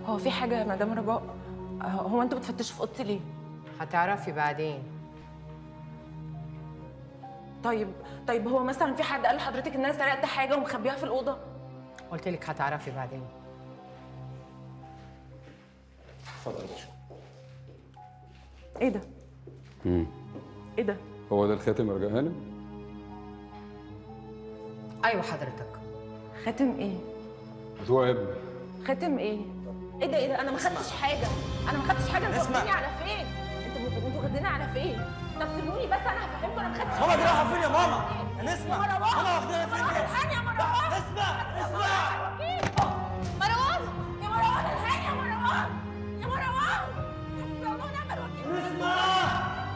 هو في حاجه يا مدام رجاء آه، هو انتوا بتفتشوا في اوضتي ليه هتعرفي بعدين طيب طيب هو مثلا في حد قال لحضرتك ان انا سرقت حاجه ومخبيها في الاوضه قلت لك هتعرفي بعدين اتفضل ايه ده امم ايه ده هو ده الخاتم يا رجاء هانم ايوه حضرتك خاتم ايه بتوع يا ابني خاتم ايه ايه ده ايه ده انا ما خدتش حاجه انا ما خدتش حاجه انتوا واخديني على فين انتوا انتوا واخديني على فين طب سيبوني بس انا هفهمكم انا ما خدتش ماما دي حاجة. رايحه فين يا ماما؟ نسمع يا مروان ماما واخدانا فين مروان كده؟ الحقني يا مروان اسمع اسمع مروان يا مروان الحقني يا مروان يا مروان يا الله ونعم الوكيل اسمع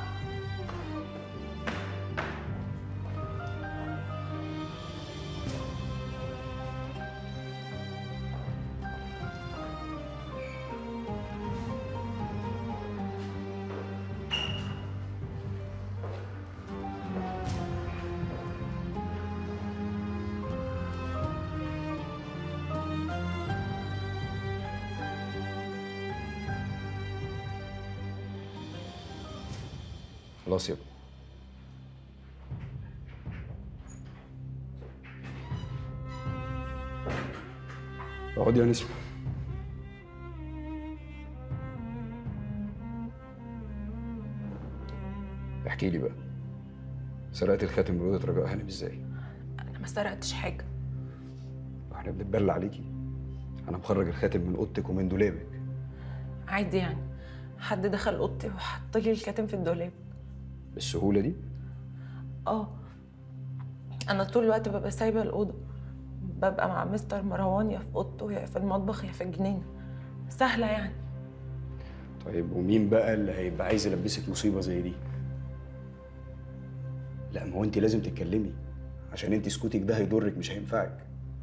خلاص يا ابني اقعدي يا نسمة احكي لي بقى سرقت الخاتم من اوضه رجاء هانم ازاي؟ انا ما سرقتش حاجه احنا بنتبلى عليكي انا مخرج الخاتم من اوضتك ومن دولابك عادي يعني حد دخل اوضتي وحط لي الكاتم في الدولاب بالسهوله دي؟ اه انا طول الوقت ببقى سايبه الاوضه ببقى مع مستر مروان يا في اوضته يا في المطبخ يا في الجنينه سهله يعني طيب ومين بقى اللي هيبقى عايز يلبسك مصيبه زي دي؟ لا ما هو انت لازم تتكلمي عشان انت سكوتك ده هيضرك مش هينفعك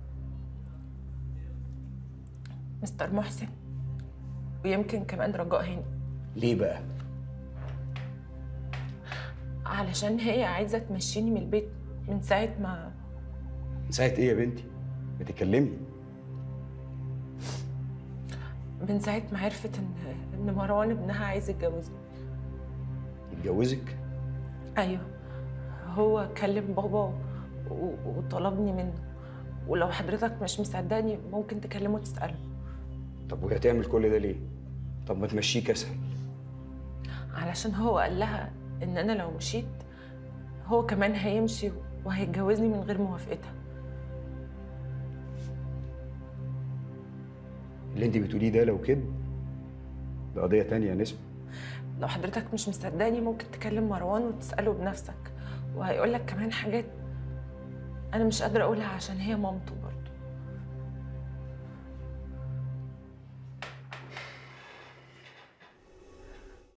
مستر محسن ويمكن كمان رجاء هاني ليه بقى؟ علشان هي عايزه تمشيني من البيت من ساعه ما من ساعه ايه يا بنتي؟ بتتكلمي من ساعه ما عرفت ان ان مروان ابنها عايز يتجوزني يتجوزك؟ ايوه هو كلم بابا و- و- وطلبني منه ولو حضرتك مش مصدقني ممكن تكلمه وتساله طب وهي تعمل كل ده ليه؟ طب ما تمشيك اسهل علشان هو قال لها ان انا لو مشيت هو كمان هيمشي وهيتجوزني من غير موافقتها اللي انت بتقوليه ده لو كده ده قضيه تانية يا نسمة لو حضرتك مش مصدقني ممكن تكلم مروان وتساله بنفسك وهيقول لك كمان حاجات انا مش قادره اقولها عشان هي مامته برضه